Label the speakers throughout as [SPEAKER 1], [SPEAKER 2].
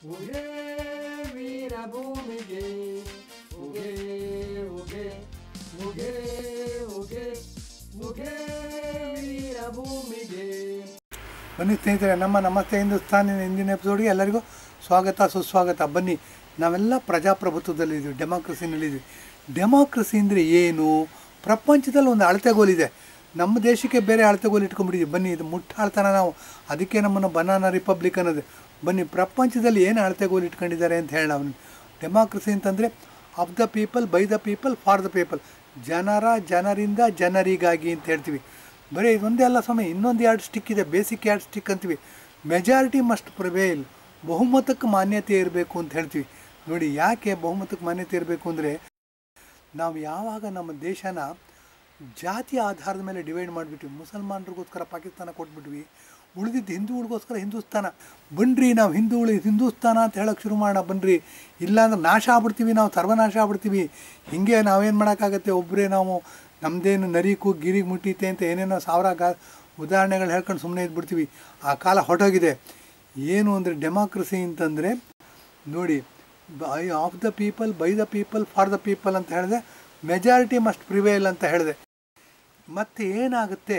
[SPEAKER 1] ಉಗೆ ವೀರಭೂಮಿಗೆ ಉಗೆ ಉಗೆ ಉಗೆ ಉಗೆ ಉಗೆ ವೀರಭೂಮಿಗೆ
[SPEAKER 2] ಬನ್ನಿ ಸ್ನೇಹಿತರೆ ನಮ್ಮ ನಮಸ್ತೆ ಹಿಂದೂಸ್ತಾನಿನ ಇಂದಿನ ಎಪಿಸೋಡ್ಗೆ ಎಲ್ಲರಿಗೂ ಸ್ವಾಗತ ಸುಸ್ವಾಗತ ಬನ್ನಿ ನಾವೆಲ್ಲ ಪ್ರಜಾಪ್ರಭುತ್ವದಲ್ಲಿದ್ದೀವಿ ಡೆಮಾಕ್ರಸಿನಲ್ಲಿದ್ದೀವಿ ಡೆಮಾಕ್ರಸಿ ಅಂದರೆ ಏನು ಪ್ರಪಂಚದಲ್ಲಿ ಒಂದು ಅಳತೆಗೋಲಿದೆ ನಮ್ಮ ದೇಶಕ್ಕೆ ಬೇರೆ ಅಳತೆಗೋಲು ಇಟ್ಕೊಂಡ್ಬಿಟ್ಟಿದ್ದೀವಿ ಬನ್ನಿ ಇದು ಮುಟ್ಟಾಳ್ತಾನ ನಾವು ಅದಕ್ಕೆ ನಮ್ಮನ್ನು ಬನಾನಾ ರಿಪಬ್ಲಿಕ್ ಅನ್ನೋದು ಬನ್ನಿ ಪ್ರಪಂಚದಲ್ಲಿ ಏನು ಅಳತೆಗೋಲು ಇಟ್ಕೊಂಡಿದ್ದಾರೆ ಅಂತ ಹೇಳೋಣ ಅವನು ಡೆಮಾಕ್ರಸಿ ಅಂತಂದರೆ of the people by the people for the people ಜನರ ಜನರಿಂದ ಜನರಿಗಾಗಿ ಅಂತ ಹೇಳ್ತೀವಿ ಬರೀ ಇದೊಂದೇ ಅಲ್ಲ ಸ್ವಾಮಿ ಇನ್ನೊಂದು ಎರಡು ಸ್ಟಿಕ್ ಇದೆ ಬೇಸಿಕ್ ಎರಡು ಸ್ಟಿಕ್ ಅಂತೀವಿ ಮೆಜಾರಿಟಿ ಮಸ್ಟ್ ಪ್ರಿವೇಲ್ ಬಹುಮತಕ್ಕೆ ಮಾನ್ಯತೆ ಇರಬೇಕು ಅಂತ ಹೇಳ್ತೀವಿ ನೋಡಿ ಯಾಕೆ ಬಹುಮತಕ್ಕೆ ಮಾನ್ಯತೆ ಇರಬೇಕು ಅಂದರೆ ನಾವು ಯಾವಾಗ ನಮ್ಮ ದೇಶನ ಜಾತಿ ಆಧಾರದ ಮೇಲೆ ಡಿವೈಡ್ ಮಾಡಿಬಿಟ್ವಿ ಮುಸಲ್ಮಾನರಿಗೋಸ್ಕರ ಪಾಕಿಸ್ತಾನ ಕೊಟ್ಬಿಟ್ವಿ ಉಳಿದಿದ್ದು ಹಿಂದೂಗಳಿಗೋಸ್ಕರ ಹಿಂದೂಸ್ತಾನ ಬನ್ರಿ ನಾವು ಹಿಂದೂಗಳು ಹಿಂದೂಸ್ತಾನ ಅಂತ ಹೇಳೋಕ್ಕೆ ಶುರು ಮಾಡೋಣ ಬನ್ರಿ ಇಲ್ಲಾಂದ್ರೆ ನಾಶ ಆಗ್ಬಿಡ್ತೀವಿ ನಾವು ಸರ್ವನಾಶ ಆಗ್ಬಿಡ್ತೀವಿ ಹೀಗೆ ನಾವೇನು ಮಾಡೋಕ್ಕಾಗತ್ತೆ ಒಬ್ಬರೇ ನಾವು ನಮ್ಮದೇನು ನರಿಕು ಗಿರಿಗೆ ಮುಟ್ಟೀತೆ ಅಂತ ಏನೇನೋ ಸಾವಿರ ಗಾ ಉದಾಹರಣೆಗಳು ಹೇಳ್ಕೊಂಡು ಸುಮ್ಮನೆ ಇದ್ಬಿಡ್ತೀವಿ ಆ ಕಾಲ ಹೊರಟೋಗಿದೆ ಏನು ಅಂದರೆ ಡೆಮಾಕ್ರಸಿ ಅಂತಂದರೆ ನೋಡಿ by of the people by the people for the people ಅಂತ ಹೇಳಿದೆ ಮೆಜಾರಿಟಿ ಮಸ್ಟ್ ಪ್ರಿವೇಲ್ ಅಂತ ಹೇಳಿದೆ ಮತ್ತು ಏನಾಗುತ್ತೆ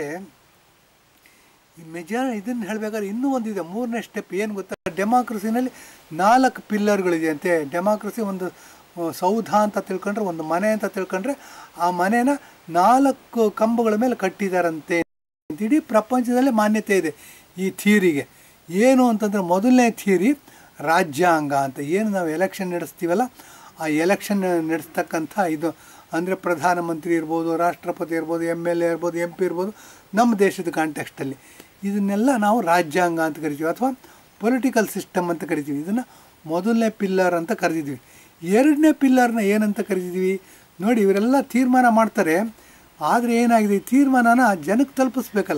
[SPEAKER 2] ಈ ಮೆಜಾರ್ ಇದನ್ನು ಹೇಳಬೇಕಾದ್ರೆ ಇನ್ನೂ ಒಂದಿದೆ ಮೂರನೇ ಸ್ಟೆಪ್ ಏನು ಗೊತ್ತಾ ಡೆಮಾಕ್ರಸಿನಲ್ಲಿ ನಾಲ್ಕು ಪಿಲ್ಲರ್ಗಳಿದೆ ಅಂತೆ ಡೆಮಾಕ್ರಸಿ ಒಂದು ಆ, ಸೌಧ ಅಂತ ತಿಳ್ಕೊಂಡ್ರೆ ಒಂದು ಮನೆ ಅಂತ ತಿಳ್ಕೊಂಡ್ರೆ ಆ ಮನೆನ ನಾಲ್ಕು ಕಂಬಗಳ ಮೇಲೆ ಕಟ್ಟಿದಾರಂತೆ ಇಡೀ ಪ್ರಪಂಚದಲ್ಲೇ ಮಾನ್ಯತೆ ಇದೆ ಈ ಥಿಯರಿಗೆ ಏನು ಅಂತಂದರೆ ಮೊದಲನೇ ಥಿಯರಿ ರಾಜ್ಯಾಂಗ ಅಂತ ಏನು ನಾವು ಎಲೆಕ್ಷನ್ ನಡೆಸ್ತೀವಲ್ಲ ಆ ಎಲೆಕ್ಷನ್ ನಡೆಸ್ತಕ್ಕಂಥ ಇದು ಅಂದರೆ ಪ್ರಧಾನಮಂತ್ರಿ ಇರ್ಬೋದು ರಾಷ್ಟ್ರಪತಿ ಇರ್ಬೋದು ಎಮ್ ಎಲ್ ಎ ಇರ್ಬೋದು ಎಂ ಪಿ ಇರ್ಬೋದು ನಮ್ಮ ದೇಶದ ಕಾಂಟೆಕ್ಸ್ಟಲ್ಲಿ ಇದನ್ನೆಲ್ಲ ನಾವು ರಾಜ್ಯಾಂಗ ಅಂತ ಕರಿತೀವಿ ಅಥವಾ ಪೊಲಿಟಿಕಲ್ ಸಿಸ್ಟಮ್ ಅಂತ ಕರಿತೀವಿ ಇದನ್ನು ಮೊದಲನೇ ಪಿಲ್ಲರ್ ಅಂತ ಕರೆದಿದ್ವಿ ಎರಡನೇ ಪಿಲ್ಲರ್ನ ಏನಂತ ಕರಿತಿದ್ವಿ ನೋಡಿ ಇವರೆಲ್ಲ ತೀರ್ಮಾನ ಮಾಡ್ತಾರೆ ಆದರೆ ಏನಾಗಿದೆ ಈ ತೀರ್ಮಾನನ ಜನಕ್ಕೆ ತಲುಪಿಸ್ಬೇಕಲ್ಲ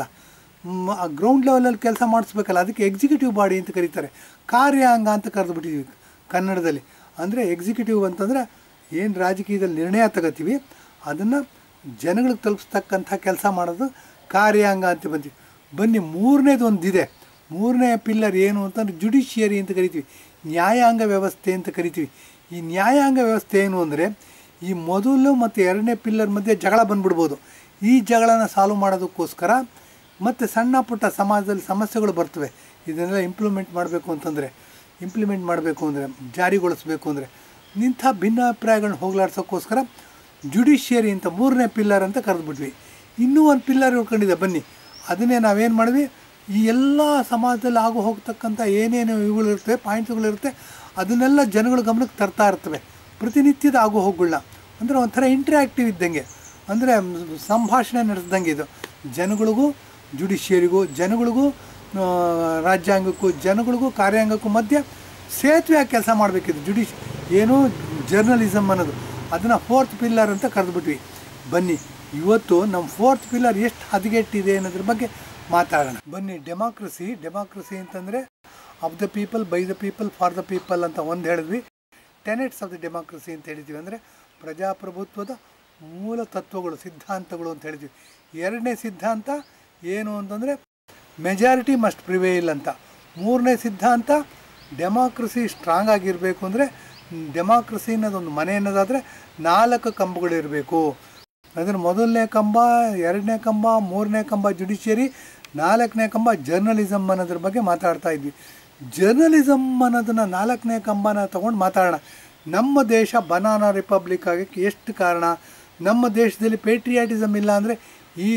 [SPEAKER 2] ಗ್ರೌಂಡ್ ಲೆವೆಲಲ್ಲಿ ಕೆಲಸ ಮಾಡಿಸ್ಬೇಕಲ್ಲ ಅದಕ್ಕೆ ಎಕ್ಸಿಕ್ಯೂಟಿವ್ ಬಾಡಿ ಅಂತ ಕರೀತಾರೆ ಕಾರ್ಯಾಂಗ ಅಂತ ಕರೆದುಬಿಟ್ಟಿದ್ವಿ ಕನ್ನಡದಲ್ಲಿ ಅಂದರೆ ಎಕ್ಸಿಕ್ಯೂಟಿವ್ ಅಂತಂದರೆ ಏನು ರಾಜಕೀಯದಲ್ಲಿ ನಿರ್ಣಯ ತಗೋತೀವಿ ಅದನ್ನು ಜನಗಳಿಗೆ ತಲುಪಿಸ್ತಕ್ಕಂಥ ಕೆಲಸ ಮಾಡೋದು ಕಾರ್ಯಾಂಗ ಅಂತ ಬಂತೀವಿ ಬನ್ನಿ ಮೂರನೇದು ಒಂದಿದೆ ಮೂರನೇ ಪಿಲ್ಲರ್ ಏನು ಅಂತಂದರೆ ಜುಡಿಷಿಯರಿ ಅಂತ ಕರಿತೀವಿ ನ್ಯಾಯಾಂಗ ವ್ಯವಸ್ಥೆ ಅಂತ ಕರಿತೀವಿ ಈ ನ್ಯಾಯಾಂಗ ವ್ಯವಸ್ಥೆ ಏನು ಅಂದರೆ ಈ ಮೊದಲು ಮತ್ತು ಎರಡನೇ ಪಿಲ್ಲರ್ ಮಧ್ಯೆ ಜಗಳ ಬಂದ್ಬಿಡ್ಬೋದು ಈ ಜಗಳನ ಸಾಲ್ವ್ ಮಾಡೋದಕ್ಕೋಸ್ಕರ ಮತ್ತು ಸಣ್ಣ ಪುಟ್ಟ ಸಮಾಜದಲ್ಲಿ ಸಮಸ್ಯೆಗಳು ಬರ್ತವೆ ಇದನ್ನೆಲ್ಲ ಇಂಪ್ಲಿಮೆಂಟ್ ಮಾಡಬೇಕು ಅಂತಂದರೆ ಇಂಪ್ಲಿಮೆಂಟ್ ಮಾಡಬೇಕು ಅಂದರೆ ಜಾರಿಗೊಳಿಸ್ಬೇಕು ಅಂದರೆ ಇಂಥ ಭಿನ್ನಾಭಿಪ್ರಾಯಗಳನ್ನ ಹೋಗಲಾಡ್ಸೋಕ್ಕೋಸ್ಕರ ಜುಡಿಷಿಯರಿ ಅಂತ ಮೂರನೇ ಪಿಲ್ಲರ್ ಅಂತ ಕರೆದ್ಬಿಟ್ವಿ ಇನ್ನೂ ಒಂದು ಪಿಲ್ಲರ್ ಉಳ್ಕೊಂಡಿದೆ ಬನ್ನಿ ಅದನ್ನೇ ನಾವೇನು ಮಾಡಿದ್ವಿ ಈ ಎಲ್ಲ ಸಮಾಜದಲ್ಲಿ ಆಗು ಹೋಗ್ತಕ್ಕಂಥ ಏನೇನು ಇವುಗಳಿರ್ತವೆ ಪಾಯಿಂಟ್ಸ್ಗಳಿರುತ್ತೆ ಅದನ್ನೆಲ್ಲ ಜನಗಳ ಗಮನಕ್ಕೆ ತರ್ತಾ ಇರ್ತವೆ ಪ್ರತಿನಿತ್ಯದ ಆಗು ಹೋಗುಗಳನ್ನ ಅಂದರೆ ಒಂಥರ ಇಂಟ್ರ್ಯಾಕ್ಟಿವ್ ಇದ್ದಂಗೆ ಅಂದರೆ ಸಂಭಾಷಣೆ ನಡೆಸ್ದಂಗೆ ಇದು ಜನಗಳಿಗೂ ಜುಡಿಷಿಯರಿಗೂ ಜನಗಳಿಗೂ ಆ, ರಾಜ್ಯಾಂಗಕ್ಕೂ ಜನಗಳಿಗೂ ಕಾರ್ಯಾಂಗಕ್ಕೂ ಮಧ್ಯೆ ಸೇತುವೆಯಾಗಿ ಕೆಲಸ ಮಾಡಬೇಕಿದು ಜುಡಿಷ್ ಏನು ಜರ್ನಲಿಸಮ್ ಅನ್ನೋದು ಅದನ್ನು ಫೋರ್ತ್ ಪಿಲ್ಲರ್ ಅಂತ ಕರೆದುಬಿಟ್ವಿ ಬನ್ನಿ ಇವತ್ತು ನಮ್ಮ ಫೋರ್ತ್ ಪಿಲ್ಲರ್ ಎಷ್ಟು ಹದಗೆಟ್ಟಿದೆ ಅನ್ನೋದ್ರ ಬಗ್ಗೆ ಮಾತಾಡೋಣ ಬನ್ನಿ ಡೆಮಾಕ್ರಸಿ ಡೆಮಾಕ್ರಸಿ ಅಂತಂದರೆ of the people by the people for the people ಅಂತ ಒಂದು ಹೇಳಿದ್ವಿ ಟೆನೆಟ್ಸ್ ಆಫ್ ದ ಡೆಮಾಕ್ರಸಿ ಅಂತ ಹೇಳಿದ್ವಿ ಅಂದರೆ ಪ್ರಜಾಪ್ರಭುತ್ವದ ಮೂಲ ತತ್ವಗಳು ಸಿದ್ಧಾಂತಗಳು ಅಂತ ಹೇಳಿದ್ವಿ ಎರಡನೇ ಸಿದ್ಧಾಂತ ಏನು ಅಂತಂದರೆ ಮೆಜಾರಿಟಿ ಮಸ್ಟ್ ಪ್ರಿವೇಲ್ ಅಂತ ಮೂರನೇ ಸಿದ್ಧಾಂತ ಡೆಮಾಕ್ರಸಿ ಸ್ಟ್ರಾಂಗ್ ಆಗಿರಬೇಕು ಅಂದರೆ ಡೆಮಾಕ್ರಸಿ ಅನ್ನೋದೊಂದು ಮನೆ ಅನ್ನೋದಾದರೆ ನಾಲ್ಕು ಕಂಬಗಳಿರಬೇಕು ಅದರ ಮೊದಲನೇ ಕಂಬ ಎರಡನೇ ಕಂಬ ಮೂರನೇ ಕಂಬ ಜುಡಿಷಿಯರಿ ನಾಲ್ಕನೇ ಕಂಬ ಜರ್ನಲಿಸಮ್ ಅನ್ನೋದ್ರ ಬಗ್ಗೆ ಮಾತಾಡ್ತಾ ಇದ್ವಿ ಜರ್ನಲಿಸಮ್ ಅನ್ನೋದನ್ನು ನಾಲ್ಕನೇ ಕಂಬನ ತೊಗೊಂಡು ಮಾತಾಡೋಣ ನಮ್ಮ ದೇಶ ಬನಾನಾ ರಿಪಬ್ಲಿಕ್ ಆಗಕ್ಕೆ ಎಷ್ಟು ಕಾರಣ ನಮ್ಮ ದೇಶದಲ್ಲಿ ಪೇಟ್ರಿಯಾಟಿಸಮ್ ಇಲ್ಲ ಅಂದರೆ ಈ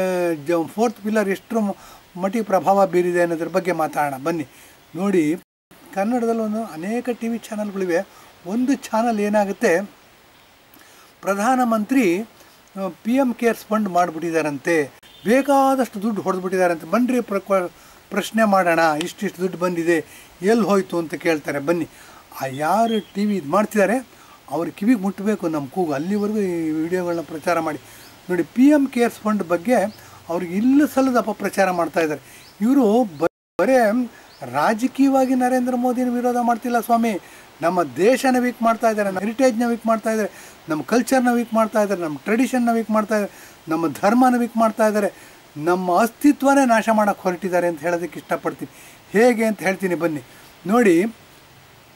[SPEAKER 2] ಫೋರ್ತ್ ಪಿಲ್ಲರ್ ಎಷ್ಟರ ಮಟ್ಟಿಗೆ ಪ್ರಭಾವ ಬೀರಿದೆ ಅನ್ನೋದ್ರ ಬಗ್ಗೆ ಮಾತಾಡೋಣ ಬನ್ನಿ ನೋಡಿ ಕನ್ನಡದಲ್ಲಿ ಒಂದು ಅನೇಕ ಟಿ ವಿ ಚಾನಲ್ಗಳಿವೆ ಒಂದು ಚಾನಲ್ ಏನಾಗುತ್ತೆ ಪ್ರಧಾನಮಂತ್ರಿ ಪಿ ಎಮ್ ಕೇರ್ಸ್ ಫಂಡ್ ಮಾಡಿಬಿಟ್ಟಿದ್ದಾರಂತೆ ಬೇಕಾದಷ್ಟು ದುಡ್ಡು ಹೊಡೆದ್ಬಿಟ್ಟಿದ್ದಾರಂತೆ ಬನ್ನಿರಿ ಪ್ರ ಪ್ರಶ್ನೆ ಮಾಡೋಣ ಇಷ್ಟಿಷ್ಟು ದುಡ್ಡು ಬಂದಿದೆ ಎಲ್ಲಿ ಹೋಯ್ತು ಅಂತ ಕೇಳ್ತಾರೆ ಬನ್ನಿ ಆ ಯಾರು ಟಿ ವಿ ಇದು ಮಾಡ್ತಿದ್ದಾರೆ ಅವ್ರ ಕಿವಿಗೆ ಮುಟ್ಟಬೇಕು ನಮ್ಮ ಕೂಗು ಅಲ್ಲಿವರೆಗೂ ಈ ವಿಡಿಯೋಗಳನ್ನ ಪ್ರಚಾರ ಮಾಡಿ ನೋಡಿ ಪಿ ಎಮ್ ಕೇರ್ಸ್ ಫಂಡ್ ಬಗ್ಗೆ ಅವ್ರಿಗೆ ಇಲ್ಲ ಸಲ್ಲದ ಅಪಪ್ರಚಾರ ಮಾಡ್ತಾ ಇದ್ದಾರೆ ಇವರು ಬರೇ ರಾಜಕೀಯವಾಗಿ ನರೇಂದ್ರ ಮೋದಿನ ವಿರೋಧ ಮಾಡ್ತಿಲ್ಲ ಸ್ವಾಮಿ ನಮ್ಮ ದೇಶನ ವೀಕ್ ಮಾಡ್ತಾ ಇದ್ದಾರೆ ನಮ್ಮ ಹೆರಿಟೇಜ್ನ ವೀಕ್ ಮಾಡ್ತಾ ಇದ್ದಾರೆ ನಮ್ಮ ಕಲ್ಚರ್ನ ವೀಕ್ ಮಾಡ್ತಾ ಇದ್ದಾರೆ ನಮ್ಮ ಟ್ರೆಡಿಷನ್ನ ವೀಕ್ ಮಾಡ್ತಾ ಇದ್ದಾರೆ ನಮ್ಮ ಧರ್ಮನ ವೀಕ್ ಮಾಡ್ತಾ ಇದ್ದಾರೆ ನಮ್ಮ ಅಸ್ತಿತ್ವನೇ ನಾಶ ಮಾಡೋಕ್ಕೆ ಹೊರಟಿದ್ದಾರೆ ಅಂತ ಹೇಳೋದಕ್ಕೆ ಇಷ್ಟಪಡ್ತೀನಿ ಹೇಗೆ ಅಂತ ಹೇಳ್ತೀನಿ ಬನ್ನಿ ನೋಡಿ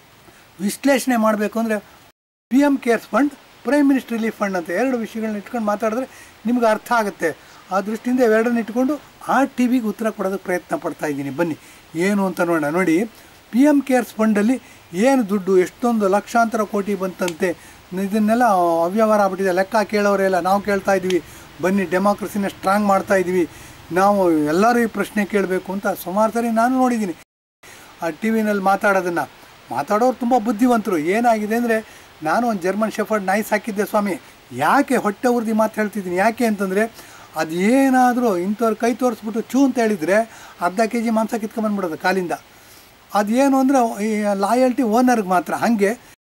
[SPEAKER 2] ವಿಶ್ಲೇಷಣೆ ಮಾಡಬೇಕು ಅಂದರೆ P M cares fund prime minister relief fund ಅಂತ ಎರಡು ವಿಷಯಗಳನ್ನ ಇಟ್ಕೊಂಡು ಮಾತಾಡಿದ್ರೆ ನಿಮ್ಗೆ ಅರ್ಥ ಆಗುತ್ತೆ ಆ ದೃಷ್ಟಿಯಿಂದ ಇವೆರಡನ್ನ ಇಟ್ಕೊಂಡು ಆ ಟಿ ವಿಗೆ ಉತ್ತರ ಕೊಡೋದಕ್ಕೆ ಪ್ರಯತ್ನ ಪಡ್ತಾ ಇದ್ದೀನಿ ಬನ್ನಿ ಏನು ಅಂತ ನೋಡೋಣ ನೋಡಿ ಪಿ ಎಮ್ ಕೇರ್ಸ್ ಫಂಡಲ್ಲಿ ಏನು ದುಡ್ಡು ಎಷ್ಟೊಂದು ಲಕ್ಷಾಂತರ ಕೋಟಿ ಬಂತಂತೆ ಇದನ್ನೆಲ್ಲ ಅವ್ಯವಹಾರ ಆಗ್ಬಿಟ್ಟಿದೆ ಲೆಕ್ಕ ಕೇಳೋರೆಲ್ಲ ನಾವು ಕೇಳ್ತಾ ಇದ್ದೀವಿ ಬನ್ನಿ ಡೆಮಾಕ್ರಸಿನ ಸ್ಟ್ರಾಂಗ್ ಮಾಡ್ತಾ ಇದ್ದೀವಿ ನಾವು ಎಲ್ಲರೂ ಈ ಪ್ರಶ್ನೆ ಕೇಳಬೇಕು ಅಂತ ಸುಮಾರು ಸರಿ ನಾನು ನೋಡಿದ್ದೀನಿ ಆ ಟಿ ವಿನಲ್ಲಿ ಮಾತಾಡೋದನ್ನು ಮಾತಾಡೋರು ತುಂಬ ಬುದ್ಧಿವಂತರು ಏನಾಗಿದೆ ಅಂದರೆ ನಾನು ಒಂದು ಜರ್ಮನ್ ಶೆಫರ್ಡ್ ನಾಯಿ ಸಾಕಿದ್ದೆ ಸ್ವಾಮಿ ಯಾಕೆ ಹೊಟ್ಟೆ ಉರ್ದಿ ಮಾತು ಹೇಳ್ತಿದ್ದೀನಿ ಯಾಕೆ ಅಂತಂದರೆ ಅದು ಏನಾದರೂ ಇಂಥವ್ರು ಕೈ ತೋರಿಸ್ಬಿಟ್ಟು ಚೂ ಅಂತ ಹೇಳಿದರೆ ಅರ್ಧ ಕೆ ಜಿ ಮಾಂಸ ಕಿತ್ಕೊಂಬಂದ್ಬಿಡೋದು ಕಾಲಿಂದ ಅದೇನು ಅಂದರೆ ಈ ಲಾಯಲ್ಟಿ ಓನರ್ಗೆ ಮಾತ್ರ ಹಾಗೆ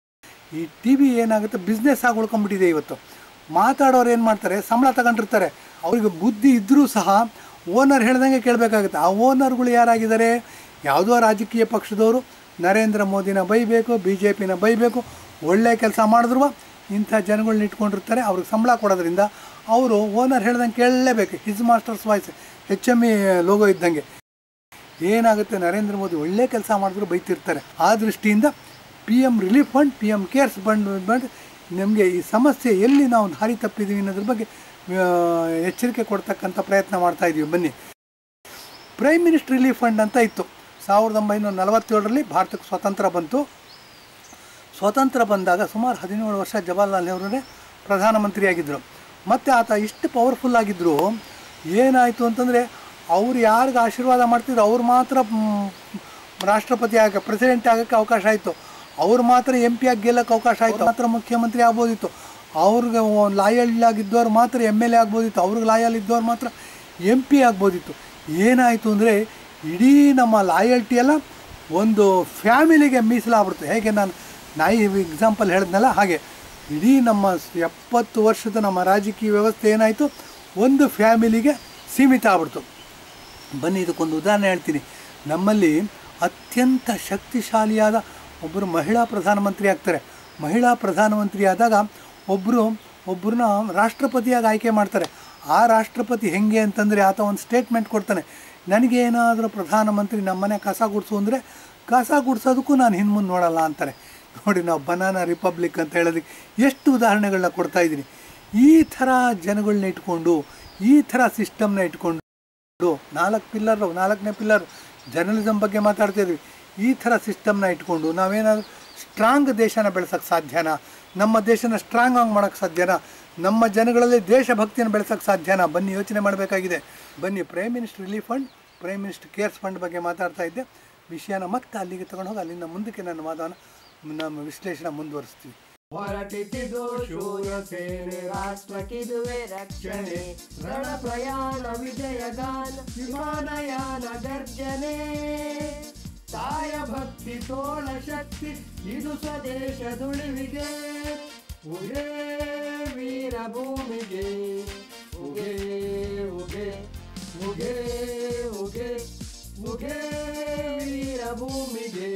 [SPEAKER 2] ಈ ಟಿ ವಿ ಏನಾಗುತ್ತೆ ಬಿಸ್ನೆಸ್ ಆಗಿ ಉಳ್ಕೊಂಬಿಟ್ಟಿದೆ ಇವತ್ತು ಮಾತಾಡೋರು ಏನು ಮಾಡ್ತಾರೆ ಸಂಬಳ ತಗೊಂಡಿರ್ತಾರೆ ಅವ್ರಿಗೆ ಬುದ್ಧಿ ಇದ್ದರೂ ಸಹ ಓನರ್ ಹೇಳ್ದಂಗೆ ಕೇಳಬೇಕಾಗುತ್ತೆ ಆ ಓನರ್ಗಳು ಯಾರಾಗಿದ್ದಾರೆ ಯಾವುದೋ ರಾಜಕೀಯ ಪಕ್ಷದವರು ನರೇಂದ್ರ ಮೋದಿನ ಬೈಬೇಕು ಬಿ ಜೆ ಪಿನ ಬೈಬೇಕು ಒಳ್ಳೆ ಕೆಲಸ ಮಾಡಿದ್ರು ಇಂಥ ಜನಗಳನ್ನ ಇಟ್ಕೊಂಡಿರ್ತಾರೆ ಅವ್ರಿಗೆ ಸಂಬಳ ಕೊಡೋದ್ರಿಂದ ಅವರು ಓನರ್ ಹೇಳ್ದಂಗೆ ಕೇಳಲೇಬೇಕು his master's voice H M E logo ಇದ್ದಂಗೆ ಏನಾಗುತ್ತೆ ನರೇಂದ್ರ ಮೋದಿ ಒಳ್ಳೆ ಕೆಲಸ ಮಾಡಿದ್ರು ಬೈತಿರ್ತಾರೆ ಆ ದೃಷ್ಟಿಯಿಂದ P M relief fund P M cares fund fund ನಮಗೆ ಈ ಸಮಸ್ಯೆ ಎಲ್ಲಿ ನಾವು ದಾರಿ ತಪ್ಪಿದ್ದೀವಿ ಅನ್ನೋದ್ರ ಬಗ್ಗೆ ಆ, ಎಚ್ಚರಿಕೆ ಕೊಡ್ತಕ್ಕಂಥ ಪ್ರಯತ್ನ ಮಾಡ್ತಾ ಇದ್ದೀವಿ ಬನ್ನಿ ಪ್ರೈಮ್ ಮಿನಿಸ್ಟರ್ ರಿಲೀಫ್ ಫಂಡ್ ಅಂತ ಇತ್ತು ಸಾವಿರದ ಒಂಬೈನೂರ ನಲವತ್ತೇಳರಲ್ಲಿ ಭಾರತಕ್ಕೆ ಸ್ವತಂತ್ರ ಬಂತು ಸ್ವತಂತ್ರ ಬಂದಾಗ ಸುಮಾರು ಹದಿನೇಳು ವರ್ಷ ಜವಾಹರ್ಲಾಲ್ ನೆಹರೂನೇ ಪ್ರಧಾನಮಂತ್ರಿಯಾಗಿದ್ದರು ಮತ್ತು ಆತ ಇಷ್ಟು ಪವರ್ಫುಲ್ ಆಗಿದ್ದರು ಏನಾಯಿತು ಅಂತಂದರೆ ಅವ್ರು ಯಾರಿಗೆ ಆಶೀರ್ವಾದ ಮಾಡ್ತಿದ್ರು ಅವ್ರು ಮಾತ್ರ ಮ್, ರಾಷ್ಟ್ರಪತಿ ಆಗ ಪ್ರೆಸಿಡೆಂಟ್ ಆಗೋಕ್ಕೆ ಅವಕಾಶ ಆಯಿತು ಅವ್ರು ಮಾತ್ರ ಎಂ ಪಿ ಆಗಿ ಗೆಲ್ಲಕ್ಕೆ ಅವಕಾಶ ಆಯಿತು ಮಾತ್ರ ಮುಖ್ಯಮಂತ್ರಿ ಆಗ್ಬೋದಿತ್ತು ಅವ್ರಿಗೆ ಲಾಯಲ್ ಆಗಿದ್ದವ್ರು ಮಾತ್ರ ಎಮ್ ಎಲ್ ಎ ಆಗ್ಬೋದಿತ್ತು ಅವ್ರಿಗೆ ಲಾಯಲ್ ಇದ್ದವ್ರು ಮಾತ್ರ ಎಂ ಪಿ ಆಗ್ಬೋದಿತ್ತು ಏನಾಯಿತು ಅಂದರೆ ಇಡೀ ನಮ್ಮ ಲಾಯಲ್ಟಿ ಎಲ್ಲ ಒಂದು ಫ್ಯಾಮಿಲಿಗೆ ಮೀಸಲಾಗ್ಬಿಡ್ತು ಹೇಗೆ ನಾನು ನಾಯಿ ಎಕ್ಸಾಂಪಲ್ ಹೇಳಿದ್ನಲ್ಲ ಹಾಗೆ ಇಡೀ ನಮ್ಮ ಸ್- ಎಪ್ಪತ್ತು ವರ್ಷದ ನಮ್ಮ ರಾಜಕೀಯ ವ್ಯವಸ್ಥೆ ಏನಾಯಿತು ಒಂದು ಫ್ಯಾಮಿಲಿಗೆ ಸೀಮಿತ ಆಗ್ಬಿಡ್ತು ಬನ್ನಿ ಇದಕ್ಕೊಂದು ಉದಾಹರಣೆ ಹೇಳ್ತೀನಿ ನಮ್ಮಲ್ಲಿ ಅತ್ಯಂತ ಶಕ್ತಿಶಾಲಿಯಾದ ಒಬ್ಬರು ಮಹಿಳಾ ಪ್ರಧಾನಮಂತ್ರಿ ಆಗ್ತಾರೆ ಮಹಿಳಾ ಪ್ರಧಾನಮಂತ್ರಿ ಆದಾಗ ಒಬ್ಬರು ಒಬ್ಬರನ್ನ ರಾಷ್ಟ್ರಪತಿಯಾಗಿ ಆಯ್ಕೆ ಮಾಡ್ತಾರೆ ಆ ರಾಷ್ಟ್ರಪತಿ ಹೆಂಗೆ ಅಂತಂದರೆ ಆತ ಒಂದು ಸ್ಟೇಟ್ಮೆಂಟ್ ಕೊಡ್ತಾನೆ ನನಗೇನಾದರೂ ಪ್ರಧಾನಮಂತ್ರಿ ನಮ್ಮನೆ ಕಸ ಗುಡಿಸು ಅಂದರೆ ಕಸ ಗುಡಿಸೋದಕ್ಕೂ ನಾನು ಹಿಂದೆ ನೋಡಲ್ಲ ಅಂತಾರೆ ನೋಡಿ ನಾವು ಬನಾನಾ ರಿಪಬ್ಲಿಕ್ ಅಂತ ಹೇಳೋದಕ್ಕೆ ಎಷ್ಟು ಉದಾಹರಣೆಗಳನ್ನ ಕೊಡ್ತಾ ಇದ್ದೀನಿ ಈ ಥರ ಜನಗಳನ್ನ ಇಟ್ಕೊಂಡು ಈ ಥರ ಸಿಸ್ಟಮ್ನ ಇಟ್ಕೊಂಡು ನಾಲ್ಕು ಪಿಲ್ಲರ್ ನಾಲ್ಕನೇ ಪಿಲ್ಲರ್ ಜರ್ನಲಿಸಮ್ ಬಗ್ಗೆ ಮಾತಾಡ್ತಾ ಇದ್ವಿ ಈ ಥರ ಸಿಸ್ಟಮ್ನ ಇಟ್ಕೊಂಡು ನಾವೇನಾದ್ರು ಸ್ಟ್ರಾಂಗ್ ದೇಶನ ಬೆಳೆಸೋಕ್ಕೆ ಸಾಧ್ಯನಾ ನಮ್ಮ ದೇಶನ ಸ್ಟ್ರಾಂಗ್ ಆಗಿ ಮಾಡೋಕ್ಕೆ ಸಾಧ್ಯನಾ ನಮ್ಮ ಜನಗಳಲ್ಲಿ ದೇಶಭಕ್ತಿಯನ್ನು ಬೆಳೆಸೋಕ್ಕೆ ಸಾಧ್ಯನಾ ಬನ್ನಿ ಯೋಚನೆ ಮಾಡಬೇಕಾಗಿದೆ ಬನ್ನಿ prime minister relief fund prime minister cares fund ಬಗ್ಗೆ ಮಾತಾಡ್ತಾ ಇದ್ದೆ ವಿಷಯನ ಮತ್ತೆ ಅಲ್ಲಿಗೆ ತಗೊಂಡು ಹೋಗಿ ಅಲ್ಲಿಂದ ಮುಂದಕ್ಕೆ ನನ್ನ ವಾದನ ನಮ್ಮ ವಿಶ್ಲೇಷಣೆ ಮುಂದುವರಿಸ್ತೀವಿ
[SPEAKER 1] ಹೊರಟಿದ್ದು ಶೂರ ಸೇನೆ ರಾಷ್ಟ್ರಕ್ಕಿದುವೆ ರಕ್ಷಣೆ ರಣ ಪ್ರಯಾಣ ವಿಜಯಗಾನ ವಿಮಾನಯಾನ ಗರ್ಜನೆ ತಾಯ ಭಕ್ತಿ ತೋಳ ಶಕ್ತಿ ಇದು ಸ್ವದೇಶ ದುಳಿವಿಗೆ ಉಗೇ ವೀರ ಭೂಮಿಗೆ ಉಗೇ ಉಗೇ ಉಗೇ ಉಗೇ ಉಗೇ ವೀರ ಭೂಮಿಗೆ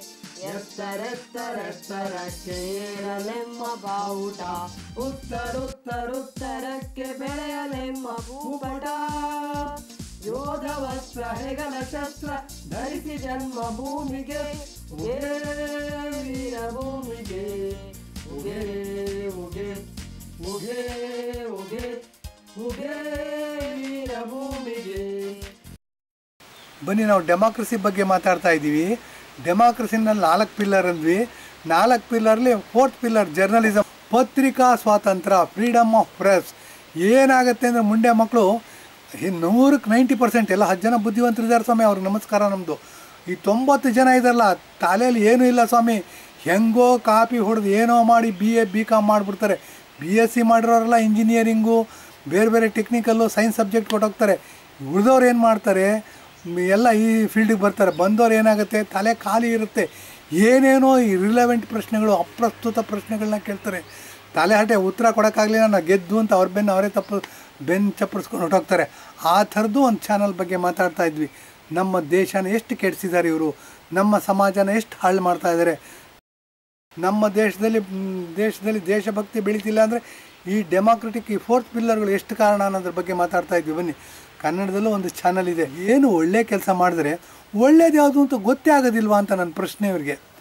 [SPEAKER 1] ಎತ್ತರೆತ್ತರೆತ್ತರಕ್ಕೆ ಏರಲೆಮ್ಮ ಬಾವುಟ ಉತ್ತರುತ್ತರುತ್ತರಕ್ಕೆ ಬೆಳೆಯಲೆಮ್ಮ ಭೂಪಟ ಯೋಧ ವಸ್ತ್ರ ಹೆಗಲ ಶಸ್ತ್ರ ಧರಿಸಿ ಜನ್ಮ ಭೂಮಿಗೆ ಉಗೇ ವೀರ ಭೂಮಿಗೆ ಉಗೇ ಉಗೇ ಉಗೇ ಉಗೇ ಉಗೇ ವೀರ ಭೂಮಿಗೆ
[SPEAKER 2] ಬನ್ನಿ ನಾವು ಡೆಮಾಕ್ರಸಿ ಬಗ್ಗೆ ಮಾತಾಡ್ತಾ ಇದ್ದೀವಿ ಡೆಮಾಕ್ರಸಿನಲ್ಲಿ ನಾಲ್ಕು ಪಿಲ್ಲರ್ ಅಂದ್ವಿ ನಾಲ್ಕು ಪಿಲ್ಲರ್ಲಿ ಫೋರ್ತ್ ಪಿಲ್ಲರ್ ಜರ್ನಲಿಸಮ್ ಪತ್ರಿಕಾ ಸ್ವಾತಂತ್ರ್ಯ ಫ್ರೀಡಮ್ ಆಫ್ ಪ್ರೆಸ್ ಏನಾಗುತ್ತೆ ಅಂದರೆ ಮುಂಡೆ ಮಕ್ಕಳು ನೂರಕ್ಕೆ ನೈಂಟಿ ಪರ್ಸೆಂಟ್ ಎಲ್ಲ ಹತ್ತು ಜನ ಬುದ್ಧಿವಂತರಿದ್ದಾರೆ ಸ್ವಾಮಿ ಅವ್ರಿಗೆ ನಮಸ್ಕಾರ ನಮ್ಮದು ಈ ತೊಂಬತ್ತು ಜನ ಇದಾರಲ್ಲ ತಲೆಯಲ್ಲಿ ಏನೂ ಇಲ್ಲ ಸ್ವಾಮಿ ಹೆಂಗೋ ಕಾಪಿ ಹೊಡೆದು ಏನೋ ಮಾಡಿ ಬಿ ಎ ಬಿ ಕಾಮ್ ಮಾಡಿಬಿಡ್ತಾರೆ ಬಿ ಎಸ್ ಸಿ ಮಾಡಿರೋರೆಲ್ಲ ಇಂಜಿನಿಯರಿಂಗು ಬೇರೆ ಬೇರೆ ಟೆಕ್ನಿಕಲ್ಲು ಸೈನ್ಸ್ ಸಬ್ಜೆಕ್ಟ್ ಕೊಟ್ಟೋಗ್ತಾರೆ ಉಳಿದವ್ರು ಏನು ಮಾಡ್ತಾರೆ ಮ್, ಎಲ್ಲ ಈ ಫೀಲ್ಡಿಗೆ ಬರ್ತಾರೆ ಬಂದವ್ರು ಏನಾಗುತ್ತೆ ತಲೆ ಖಾಲಿ ಇರುತ್ತೆ ಏನೇನೋ ಈ ರಿಲೆವೆಂಟ್ ಪ್ರಶ್ನೆಗಳು ಅಪ್ರಸ್ತುತ ಪ್ರಶ್ನೆಗಳನ್ನ ಕೇಳ್ತಾರೆ ತಲೆ ಹಟೆ ಉತ್ತರ ಕೊಡೋಕ್ಕಾಗಲಿಲ್ಲ ನಾವು ಗೆದ್ದು ಅಂತ ಅವ್ರ ಬೆನ್ನು ಅವರೇ ತಪ್ಪು ಬೆನ್ನು ಚಪ್ಪರಿಸ್ಕೊಂಡು ಹೊರಟೋಗ್ತಾರೆ ಆ ಥರದ್ದು ಒಂದು ಚಾನಲ್ ಬಗ್ಗೆ ಮಾತಾಡ್ತಾ ಇದ್ವಿ ನಮ್ಮ ದೇಶನ ಎಷ್ಟು ಕೆಡಿಸಿದ್ದಾರೆ ಇವರು ನಮ್ಮ ಸಮಾಜನ ಎಷ್ಟು ಹಾಳು ಮಾಡ್ತಾ ಇದ್ದಾರೆ ನಮ್ಮ ದೇಶದಲ್ಲಿ ಮ್, ದೇಶದಲ್ಲಿ ದೇಶಭಕ್ತಿ ಬೆಳೀತಿಲ್ಲ ಅಂದರೆ ಈ ಡೆಮಾಕ್ರೆಟಿಕ್ ಈ ಫೋರ್ತ್ ಪಿಲ್ಲರ್ಗಳು ಎಷ್ಟು ಕಾರಣ ಅನ್ನೋದ್ರ ಬಗ್ಗೆ ಮಾತಾಡ್ತಾ ಇದ್ವಿ ಬನ್ನಿ ಕನ್ನಡದಲ್ಲೂ ಒಂದು ಚಾನಲ್ ಇದೆ ಏನು ಒಳ್ಳೆ ಕೆಲಸ ಮಾಡಿದ್ರೆ ಒಳ್ಳೇದು ಯಾವುದು ಅಂತ ಗೊತ್ತೇ ಆಗೋದಿಲ್ವಾ ಅಂತ ನನ್ನ ಪ್ರಶ್ನೆ ಇವ್ರಿಗೆ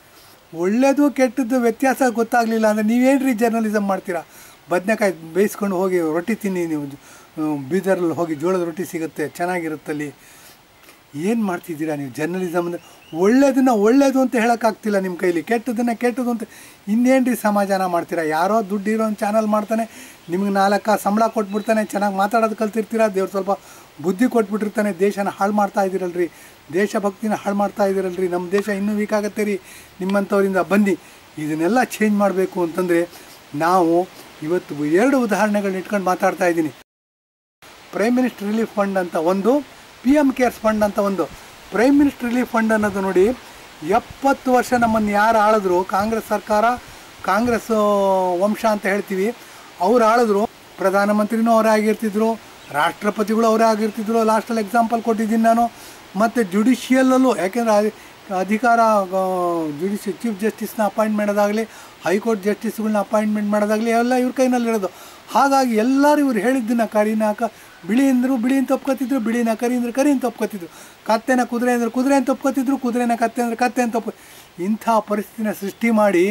[SPEAKER 2] ಒಳ್ಳೇದು ಕೆಟ್ಟದ್ದು ವ್ಯತ್ಯಾಸ ಗೊತ್ತಾಗಲಿಲ್ಲ ಅಂದರೆ ನೀವೇನ್ರಿ ಜರ್ನಲಿಸಮ್ ಮಾಡ್ತೀರಾ ಬದನೆಕಾಯಿ ಬೇಯಿಸ್ಕೊಂಡು ಹೋಗಿ ರೊಟ್ಟಿ ತಿನ್ನಿ ನೀವು ಆ, ಬೀದರಲ್ಲಿ ಹೋಗಿ ಜೋಳದ ರೊಟ್ಟಿ ಸಿಗುತ್ತೆ ಚೆನ್ನಾಗಿರುತ್ತಲ್ಲಿ ಏನು ಮಾಡ್ತಿದ್ದೀರಾ ನೀವು ಜರ್ನಲಿಸಮ್ ಅಂದರೆ ಒಳ್ಳೇದನ್ನು ಒಳ್ಳೇದು ಅಂತ ಹೇಳೋಕ್ಕಾಗ್ತಿಲ್ಲ ನಿಮ್ಮ ಕೈಲಿ ಕೆಟ್ಟದನ್ನು ಕೆಟ್ಟದು ಅಂತ ಇನ್ನೇನು ರೀ ಸಮಾಧಾನ ಮಾಡ್ತೀರಾ ಯಾರೋ ದುಡ್ಡು ಇರೋ ಚಾನಲ್ ಮಾಡ್ತಾನೆ ನಿಮ್ಗೆ ನಾಲ್ಕು ಸಂಬಳ ಕೊಟ್ಬಿಡ್ತಾನೆ ಚೆನ್ನಾಗಿ ಮಾತಾಡೋದು ಕಲ್ತಿರ್ತೀರಾ ದೇವ್ರು ಸ್ವಲ್ಪ ಬುದ್ಧಿ ಕೊಟ್ಬಿಟ್ಟಿರ್ತಾನೆ ದೇಶನ ಹಾಳು ಮಾಡ್ತಾ ಇದ್ದೀರಲ್ರಿ ದೇಶಭಕ್ತಿನ ಹಾಳು ಮಾಡ್ತಾ ಇದ್ದೀರಲ್ರಿ ನಮ್ಮ ದೇಶ ಇನ್ನೂ ವೀಕ್ ಆಗುತ್ತೆ ರೀ ನಿಮ್ಮಂಥವರಿಂದ ಬನ್ನಿ ಇದನ್ನೆಲ್ಲ ಚೇಂಜ್ ಮಾಡಬೇಕು ಅಂತಂದರೆ ನಾವು ಇವತ್ತು ಎರಡು ಉದಾಹರಣೆಗಳನ್ನ ಇಟ್ಕೊಂಡು ಮಾತಾಡ್ತಾ ಇದ್ದೀನಿ ಪ್ರೈಮ್ ಮಿನಿಸ್ಟರ್ ರಿಲೀಫ್ ಫಂಡ್ ಅಂತ ಒಂದು ಪಿ ಎಮ್ ಕೇರ್ಸ್ ಫಂಡ್ ಅಂತ ಒಂದು ಪ್ರೈಮ್ ಮಿನಿಸ್ಟರ್ ರಿಲೀಫ್ ಫಂಡ್ ಅನ್ನೋದು ನೋಡಿ ಎಪ್ಪತ್ತು ವರ್ಷ ನಮ್ಮನ್ನು ಯಾರು ಆಳಿದ್ರು ಕಾಂಗ್ರೆಸ್ ಸರ್ಕಾರ ಕಾಂಗ್ರೆಸ್ ವಂಶ ಅಂತ ಹೇಳ್ತೀವಿ ಅವ್ರು ಆಳಿದ್ರು ಪ್ರಧಾನಮಂತ್ರಿನೂ ಅವರೇ ಆಗಿರ್ತಿದ್ರು ರಾಷ್ಟ್ರಪತಿಗಳು ಅವರೇ ಆಗಿರ್ತಿದ್ರು ಲಾಸ್ಟಲ್ಲಿ ಎಕ್ಸಾಂಪಲ್ ಕೊಟ್ಟಿದ್ದೀನಿ ನಾನು ಮತ್ತು ಜುಡಿಷಿಯಲ್ಲೂ ಯಾಕೆಂದರೆ ಅಧಿಕಾರ ಜುಡಿಷಿ ಚೀಫ್ ಜಸ್ಟಿಸ್ನ ಅಪಾಯಿಂಟ್ ಮಾಡೋದಾಗಲಿ ಹೈಕೋರ್ಟ್ ಜಸ್ಟಿಸ್ಗಳನ್ನ ಅಪಾಯಿಂಟ್ಮೆಂಟ್ ಮಾಡೋದಾಗಲಿ ಎಲ್ಲ ಇವ್ರ ಕೈನಲ್ಲಿರೋದು ಹಾಗಾಗಿ ಎಲ್ಲರೂ ಇವ್ರು ಹೇಳಿದ್ದನ್ನ ಕರಿನ ಕ ಬಿಳಿ ಅಂದರು ಬಿಳಿ ಅಂತ ಒಪ್ಕೊತಿದ್ರು ಬಿಳಿನ ಕರಿ ಅಂದ್ರೆ ಕರಿ ಅಂತ ಒಪ್ಕೊತಿದ್ರು ಕತ್ತೆನ ಕುದುರೆ ಅಂದ್ರೆ ಕುದುರೆ ಅಂತ ಒಪ್ಕೊತಿದ್ರು ಕುದುರೆನ ಕತ್ತೆ ಅಂದ್ರೆ ಕತ್ತೆ ಅಂತ ಒಪ್ಕೊ ಇಂಥ ಪರಿಸ್ಥಿತಿನ ಸೃಷ್ಟಿ ಮಾಡಿ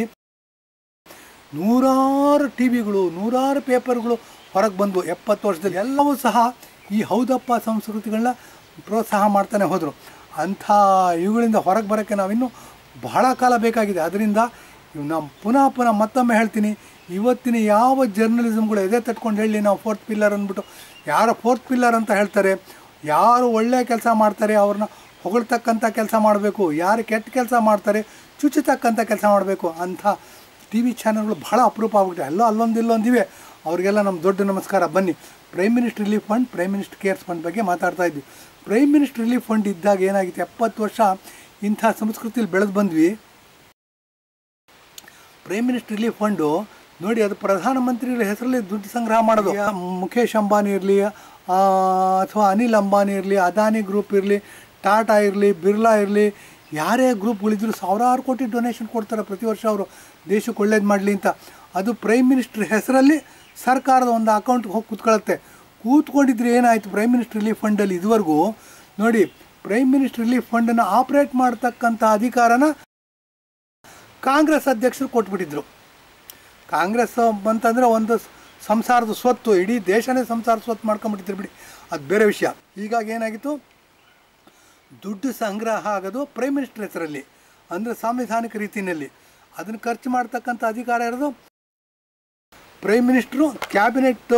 [SPEAKER 2] ನೂರಾರು ಟಿ ವಿಗಳು ನೂರಾರು ಪೇಪರ್ಗಳು ಹೊರಗೆ ಬಂದು ಎಪ್ಪತ್ತು ವರ್ಷದಲ್ಲಿ ಎಲ್ಲವೂ ಸಹ ಈ ಹೌದಪ್ಪ ಸಂಸ್ಕೃತಿಗಳನ್ನ ಪ್ರೋತ್ಸಾಹ ಮಾಡ್ತಾನೆ ಹೋದರು ಅಂಥ ಇವುಗಳಿಂದ ಹೊರಗೆ ಬರೋಕ್ಕೆ ನಾವಿನ್ನೂ ಬಹಳ ಕಾಲ ಬೇಕಾಗಿದೆ ಅದರಿಂದ ನಾವು ಪುನಃ ಪುನಃ ಮತ್ತೊಮ್ಮೆ ಹೇಳ್ತೀನಿ ಇವತ್ತಿನ ಯಾವ ಜರ್ನಲಿಸಮ್ಗಳು ಎದೆ ತಟ್ಕೊಂಡು ಹೇಳಿ ನಾವು ಫೋರ್ತ್ ಪಿಲ್ಲರ್ ಅಂದ್ಬಿಟ್ಟು ಯಾರು ಫೋರ್ತ್ ಪಿಲ್ಲರ್ ಅಂತ ಹೇಳ್ತಾರೆ ಯಾರು ಒಳ್ಳೆಯ ಕೆಲಸ ಮಾಡ್ತಾರೆ ಅವ್ರನ್ನ ಹೊಗಳ್ತಕ್ಕಂಥ ಕೆಲಸ ಮಾಡಬೇಕು ಯಾರು ಕೆಟ್ಟ ಕೆಲಸ ಮಾಡ್ತಾರೆ ಚುಚ್ಚತಕ್ಕಂಥ ಕೆಲಸ ಮಾಡಬೇಕು ಅಂಥ ಟಿ ವಿ ಚಾನಲ್ಗಳು ಭಾಳ ಅಪರೂಪ ಆಗ್ಬಿಟ್ಟೆ ಎಲ್ಲೋ ಅಲ್ಲೊಂದು ಇಲ್ಲೊಂದಿವೆ ಅವರಿಗೆಲ್ಲ ನಮ್ಮ ದೊಡ್ಡ ನಮಸ್ಕಾರ ಬನ್ನಿ prime minister relief fund prime minister cares fund ಬಗ್ಗೆ ಮಾತಾಡ್ತಾ ಇದ್ವಿ ಪ್ರೈಮ್ ಮಿನಿಸ್ಟರ್ ರಿಲೀಫ್ ಫಂಡ್ ಇದ್ದಾಗ ಏನಾಗಿತ್ತು ಎಪ್ಪತ್ತು ವರ್ಷ ಇಂಥ ಸಂಸ್ಕೃತಿಯಲ್ಲಿ ಬೆಳೆದು ಬಂದ್ವಿ ಪ್ರೈಮ್ ಮಿನಿಸ್ಟರ್ ರಿಲೀಫ್ ಫಂಡು ನೋಡಿ ಅದು ಪ್ರಧಾನಮಂತ್ರಿ ಹೆಸರಲ್ಲಿ ದುಡ್ಡು ಸಂಗ್ರಹ ಮಾಡೋದು ಯಾ- ಮುಖೇಶ್ ಅಂಬಾನಿ ಇರಲಿ ಅಥವಾ ಅನಿಲ್ ಅಂಬಾನಿ ಇರಲಿ ಅದಾನಿ ಗ್ರೂಪ್ ಇರಲಿ ಟಾಟಾ ಇರಲಿ ಬಿರ್ಲಾ ಇರಲಿ ಯಾರೇ ಗ್ರೂಪ್ಗಳಿದ್ರು ಸಾವಿರಾರು ಕೋಟಿ ಡೊನೇಷನ್ ಕೊಡ್ತಾರೆ ಪ್ರತಿ ವರ್ಷ ಅವರು ದೇಶಕ್ಕೆ ಒಳ್ಳೇದು ಮಾಡಲಿ ಅಂತ ಅದು ಪ್ರೈಮ್ ಮಿನಿಸ್ಟರ್ ಹೆಸರಲ್ಲಿ ಸರ್ಕಾರದ ಒಂದು ಅಕೌಂಟ್ಗೆ ಹೋಗಿ ಕೂತ್ಕೊಳ್ಳುತ್ತೆ ಕೂತ್ಕೊಂಡಿದ್ರೆ ಏನಾಯಿತು ಪ್ರೈಮ್ ಮಿನಿಸ್ಟರ್ ರಿಲೀಫ್ ಫಂಡಲ್ಲಿ ಇದುವರೆಗೂ ನೋಡಿ ಪ್ರೈಮ್ ಮಿನಿಸ್ಟರ್ ರಿಲೀಫ್ ಫಂಡನ್ನು ಆಪ್ರೇಟ್ ಮಾಡ್ತಕ್ಕಂಥ ಅಧಿಕಾರನ ಕಾಂಗ್ರೆಸ್ ಅಧ್ಯಕ್ಷರು ಕೊಟ್ಬಿಟ್ಟಿದ್ರು ಕಾಂಗ್ರೆಸ್ ಬಂತಂದರೆ ಒಂದು ಸ- ಸಂಸಾರದ ಸ್ವತ್ತು ಇಡೀ ದೇಶನೇ ಸಂಸಾರ ಸ್ವತ್ತು ಮಾಡ್ಕೊಂಬಿಟ್ಟಿದ್ರು ಬಿಡಿ ಅದು ಬೇರೆ ವಿಷಯ ಹೀಗಾಗಿ ಏನಾಗಿತ್ತು ದುಡ್ಡು ಸಂಗ್ರಹ ಆಗೋದು ಪ್ರೈಮ್ ಮಿನಿಸ್ಟರ್ ಹೆಸರಲ್ಲಿ ಅಂದರೆ ಸಾಂವಿಧಾನಿಕ ರೀತಿಯಲ್ಲಿ ಅದನ್ನು ಖರ್ಚು ಮಾಡ್ತಕ್ಕಂಥ ಅಧಿಕಾರ ಇರೋದು ಪ್ರೈಮ್ ಮಿನಿಸ್ಟ್ರು ಕ್ಯಾಬಿನೆಟ್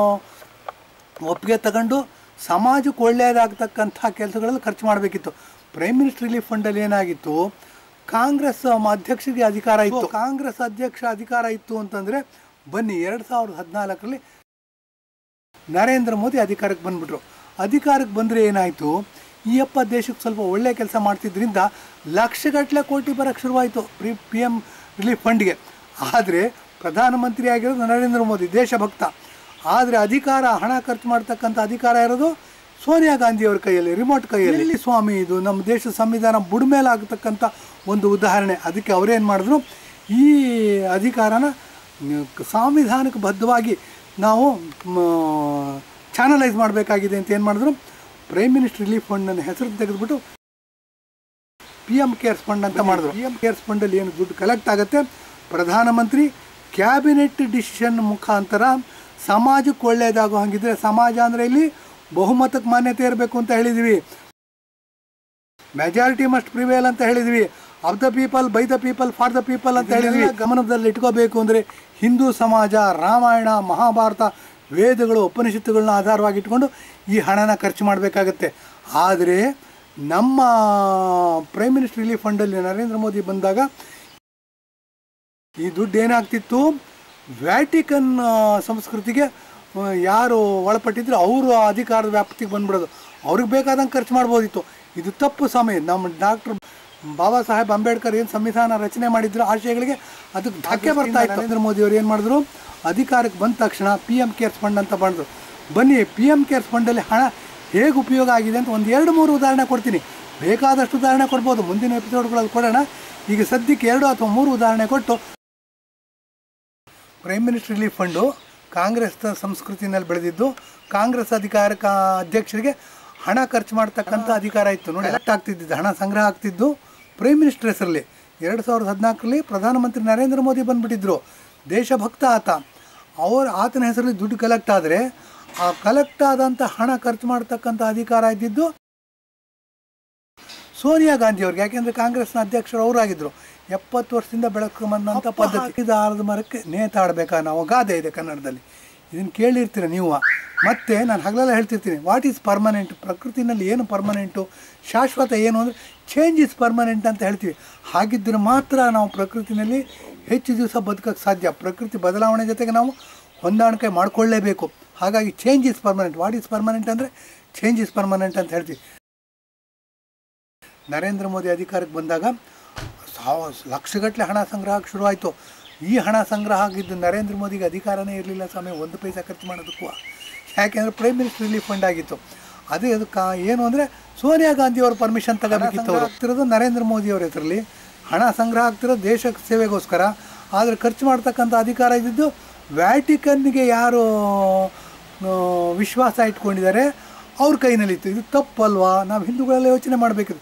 [SPEAKER 2] ಒಪ್ಪಿಗೆ ತಗೊಂಡು ಸಮಾಜಕ್ಕೆ ಒಳ್ಳೆಯದಾಗತಕ್ಕಂಥ ಕೆಲಸಗಳಲ್ಲಿ ಖರ್ಚು ಮಾಡಬೇಕಿತ್ತು ಪ್ರೈಮ್ ಮಿನಿಸ್ಟರ್ ರಿಲೀಫ್ ಫಂಡಲ್ಲಿ ಏನಾಗಿತ್ತು ಕಾಂಗ್ರೆಸ್ ಮ- ಅಧ್ಯಕ್ಷರಿಗೆ ಅಧಿಕಾರ ಇತ್ತು ಕಾಂಗ್ರೆಸ್ ಅಧ್ಯಕ್ಷ ಅಧಿಕಾರ ಇತ್ತು ಅಂತಂದರೆ ಬನ್ನಿ ಎರಡು ಸಾವಿರದ ಹದಿನಾಲ್ಕರಲ್ಲಿ ನರೇಂದ್ರ ಮೋದಿ ಅಧಿಕಾರಕ್ಕೆ ಬಂದ್ಬಿಟ್ರು ಅಧಿಕಾರಕ್ಕೆ ಬಂದರೆ ಏನಾಯಿತು ಈ ಅಪ್ಪ ದೇಶಕ್ಕೆ ಸ್ವಲ್ಪ ಒಳ್ಳೆಯ ಕೆಲಸ ಮಾಡ್ತಿದ್ರಿಂದ ಲಕ್ಷಗಟ್ಟಲೆ ಕೋಟಿ ಬರೋಕ್ಕೆ ಶುರುವಾಯಿತು ಪ್ರಿ ಪಿ ಎಮ್ ರಿಲೀಫ್ ಫಂಡ್ಗೆ ಆದರೆ ಪ್ರಧಾನಮಂತ್ರಿ ಆಗಿರೋದು ನರೇಂದ್ರ ಮೋದಿ ದೇಶಭಕ್ತ ಆದರೆ ಅಧಿಕಾರ ಹಣ ಖರ್ಚು ಮಾಡ್ತಕ್ಕಂಥ ಅಧಿಕಾರ ಇರೋದು ಸೋನಿಯಾ ಗಾಂಧಿಯವ್ರ ಕೈಯಲ್ಲಿ ರಿಮೋಟ್ ಕೈಯಲ್ಲಿ ಎಲ್ಲಿ ಸ್ವಾಮಿ ಇದು ನಮ್ಮ ದೇಶದ ಸಂವಿಧಾನ ಬುಡಮೇಲಾಗತಕ್ಕಂಥ ಒಂದು ಉದಾಹರಣೆ ಅದಕ್ಕೆ ಅವರೇನು ಮಾಡಿದ್ರು ಈ ಅಧಿಕಾರನ ಮ್, ಸಾಂವಿಧಾನಿಕ ಬದ್ಧವಾಗಿ ನಾವು ಚಾನಲೈಸ್ ಮಾಡಬೇಕಾಗಿದೆ ಅಂತ ಏನು ಮಾಡಿದ್ರು ಪ್ರೈಮ್ ಮಿನಿಸ್ಟರ್ ರಿಲೀಫ್ ಫಂಡನ್ನು ಹೆಸರು ತೆಗೆದುಬಿಟ್ಟು ಪಿ ಎಮ್ ಕೇರ್ಸ್ ಫಂಡ್ ಅಂತ ಮಾಡಿದ್ರು ಪಿ ಎಮ್ ಕೇರ್ಸ್ ಫಂಡಲ್ಲಿ ಏನು ದುಡ್ಡು ಕಲೆಕ್ಟ್ ಆಗುತ್ತೆ ಪ್ರಧಾನಮಂತ್ರಿ ಕ್ಯಾಬಿನೆಟ್ ಡಿಸಿಷನ್ ಮುಖಾಂತರ ಸಮಾಜಕ್ಕೆ ಒಳ್ಳೆಯದಾಗೋ ಹಂಗಿದ್ರೆ ಸಮಾಜ ಅಂದರೆ ಇಲ್ಲಿ ಬಹುಮತಕ್ಕೆ ಮಾನ್ಯತೆ ಇರಬೇಕು ಅಂತ ಹೇಳಿದ್ವಿ ಮೆಜಾರಿಟಿ ಮಸ್ಟ್ ಪ್ರಿವೇಲ್ ಅಂತ ಹೇಳಿದ್ವಿ of the people by the people for the people ಅಂತ ಹೇಳಿದ್ವಿ ಗಮನದಲ್ಲಿ ಇಟ್ಕೋಬೇಕು ಅಂದರೆ ಹಿಂದೂ ಸಮಾಜ ರಾಮಾಯಣ ಮಹಾಭಾರತ ವೇದಗಳು ಉಪನಿಷತ್ತುಗಳನ್ನ ಆಧಾರವಾಗಿ ಇಟ್ಕೊಂಡು ಈ ಹಣನ ಖರ್ಚು ಮಾಡಬೇಕಾಗತ್ತೆ ಆದರೆ ನಮ್ಮ ಪ್ರೈಮ್ ಮಿನಿಸ್ಟರ್ ರಿಲೀಫ್ ಫಂಡಲ್ಲಿ ನರೇಂದ್ರ ಮೋದಿ ಬಂದಾಗ ಈ ದುಡ್ಡು ಏನಾಗ್ತಿತ್ತು ವ್ಯಾಟಿಕನ್ ಆ, ಸಂಸ್ಕೃತಿಗೆ ಆ, ಯಾರು ಒಳಪಟ್ಟಿದ್ರು ಅವರು ಅಧಿಕಾರದ ವ್ಯಾಪ್ತಿಗೆ ಬಂದ್ಬಿಡೋದು ಅವ್ರಿಗೆ ಬೇಕಾದಂಗೆ ಖರ್ಚು ಮಾಡ್ಬೋದಿತ್ತು ಇದು ತಪ್ಪು ಸಮಯ ನಮ್ಮ ಡಾಕ್ಟರ್ ಬಾಬಾ ಸಾಹೇಬ್ ಅಂಬೇಡ್ಕರ್ ಏನು ಸಂವಿಧಾನ ರಚನೆ ಮಾಡಿದ್ರು ಆಶಯಗಳಿಗೆ ಅದಕ್ಕೆ ಧಕ್ಕೆ ಬರ್ತಾ ಇತ್ತು ನರೇಂದ್ರ ಮೋದಿ ಅವರು ಏನು ಮಾಡಿದ್ರು ಅಧಿಕಾರಕ್ಕೆ ಬಂದ ತಕ್ಷಣ ಪಿ ಎಮ್ ಕೇರ್ಸ್ ಫಂಡ್ ಅಂತ ಮಾಡಿದ್ರು ಬನ್ನಿ ಪಿ ಎಮ್ ಕೇರ್ಸ್ ಫಂಡಲ್ಲಿ ಹಣ ಹೇಗೆ ಉಪಯೋಗ ಆಗಿದೆ ಅಂತ ಒಂದು ಎರಡು ಮೂರು ಉದಾಹರಣೆ ಕೊಡ್ತೀನಿ ಬೇಕಾದಷ್ಟು ಉದಾಹರಣೆ ಕೊಡ್ಬೋದು ಮುಂದಿನ ಎಪಿಸೋಡ್ಗಳಲ್ಲಿ ಕೊಡೋಣ ಈಗ ಸದ್ಯಕ್ಕೆ ಎರಡು ಅಥವಾ ಮೂರು ಉದಾಹರಣೆ ಕೊಟ್ಟು prime minister relief fund Congress ಸಂಸ್ಕೃತಿನಲ್ಲಿ ಬೆಳೆದಿದ್ದು ಕಾಂಗ್ರೆಸ್ ಅಧಿಕಾರಕ ಅಧ್ಯಕ್ಷರಿಗೆ ಹಣ ಖರ್ಚು ಮಾಡ್ತಕ್ಕಂಥ ಅಧಿಕಾರ ಇತ್ತು ನೋಡಿ ಎಲೆಕ್ಟ್ ಆಗ್ತಿದ್ದು ಹಣ ಸಂಗ್ರಹ ಆಗ್ತಿದ್ದು ಪ್ರೈಮ್ ಮಿನಿಸ್ಟರ್ ಹೆಸರಲ್ಲಿ ಎರಡು ಸಾವಿರದ ಹದಿನಾಲ್ಕರಲ್ಲಿ ಪ್ರಧಾನಮಂತ್ರಿ ನರೇಂದ್ರ ಮೋದಿ ಬಂದುಬಿಟ್ಟಿದ್ರು ದೇಶಭಕ್ತ ಆತ ಅವ್ರ ಆತನ ಹೆಸರಲ್ಲಿ ದುಡ್ಡು ಕಲೆಕ್ಟ್ ಆದರೆ ಆ ಕಲೆಕ್ಟ್ ಆದಂಥ ಹಣ ಖರ್ಚು ಮಾಡ್ತಕ್ಕಂಥ ಅಧಿಕಾರ ಇದ್ದಿದ್ದು ಸೋನಿಯಾ ಗಾಂಧಿ ಅವ್ರಿಗೆ ಯಾಕೆಂದರೆ ಕಾಂಗ್ರೆಸ್ನ ಅಧ್ಯಕ್ಷರು ಅವರಾಗಿದ್ದರು ಎಪ್ಪತ್ತು ವರ್ಷದಿಂದ ಬೆಳಕೊಂಬಂದಂಥ ಪದ್ಧತಿ ಇದು ಆಲದ ಮರಕ್ಕೆ ನೇತಾಡಬೇಕಾ ನಾವು ಗಾದೆ ಇದೆ ಕನ್ನಡದಲ್ಲಿ ಇದನ್ನು ಕೇಳಿರ್ತೀರ ನೀವು ಮತ್ತೆ ನಾನು ಹಗಲೆಲ್ಲ ಹೇಳ್ತಿರ್ತೀನಿ ವಾಟ್ ಈಸ್ ಪರ್ಮನೆಂಟ್ ಪ್ರಕೃತಿನಲ್ಲಿ ಏನು ಪರ್ಮನೆಂಟು ಶಾಶ್ವತ ಏನು ಅಂದರೆ ಚೇಂಜ್ ಇಸ್ ಪರ್ಮನೆಂಟ್ ಅಂತ ಹೇಳ್ತೀವಿ ಹಾಗಿದ್ದರೆ ಮಾತ್ರ ನಾವು ಪ್ರಕೃತಿನಲ್ಲಿ ಹೆಚ್ಚು ದಿವಸ ಬದುಕೋಕ್ಕೆ ಸಾಧ್ಯ ಪ್ರಕೃತಿ ಬದಲಾವಣೆ ಜೊತೆಗೆ ನಾವು ಹೊಂದಾಣಿಕೆ ಮಾಡಿಕೊಳ್ಳೇಬೇಕು ಹಾಗಾಗಿ change is permanent what is permanent ಅಂದರೆ ಚೇಂಜ್ ಇಸ್ ಪರ್ಮನೆಂಟ್ ಅಂತ ಹೇಳ್ತೀವಿ ನರೇಂದ್ರ ಮೋದಿ ಅಧಿಕಾರಕ್ಕೆ ಬಂದಾಗ ಸಾವ ಲಕ್ಷಗಟ್ಟಲೆ ಹಣ ಸಂಗ್ರಹಕ್ಕೆ ಶುರುವಾಯಿತು ಈ ಹಣ ಸಂಗ್ರಹ ಆಗಿದ್ದು ನರೇಂದ್ರ ಮೋದಿಗೆ ಅಧಿಕಾರನೇ ಇರಲಿಲ್ಲ ಸ್ವಾಮಿ ಒಂದು ಪೈಸಾ ಖರ್ಚು ಮಾಡೋದಕ್ಕೂ ಯಾಕೆಂದರೆ ಪ್ರೈಮ್ ಮಿನಿಸ್ಟರ್ ರಿಲೀಫ್ ಫಂಡ್ ಆಗಿತ್ತು ಅದೇ ಅದಕ್ಕೆ ಏನು ಅಂದರೆ ಸೋನಿಯಾ ಗಾಂಧಿ ಅವ್ರ ಪರ್ಮಿಷನ್ ತಗೋಬೇಕಿತ್ತು ಅವರು ಆಗ್ತಿರೋದು ನರೇಂದ್ರ ಮೋದಿ ಅವ್ರ ಹೆಸರಲ್ಲಿ ಹಣ ಸಂಗ್ರಹ ಆಗ್ತಿರೋದು ದೇಶಕ್ಕೆ ಸೇವೆಗೋಸ್ಕರ ಆದರೆ ಖರ್ಚು ಮಾಡ್ತಕ್ಕಂಥ ಅಧಿಕಾರ ಇದ್ದಿದ್ದು ವ್ಯಾಟಿಕನ್ಗೆ ಯಾರು ಆ, ವಿಶ್ವಾಸ ಇಟ್ಕೊಂಡಿದ್ದಾರೆ ಅವ್ರ ಕೈನಲ್ಲಿತ್ತು ಇದು ತಪ್ಪಲ್ವಾ ನಾವು ಹಿಂದೂಗಳೆಲ್ಲ ಯೋಚನೆ ಮಾಡಬೇಕಿತ್ತು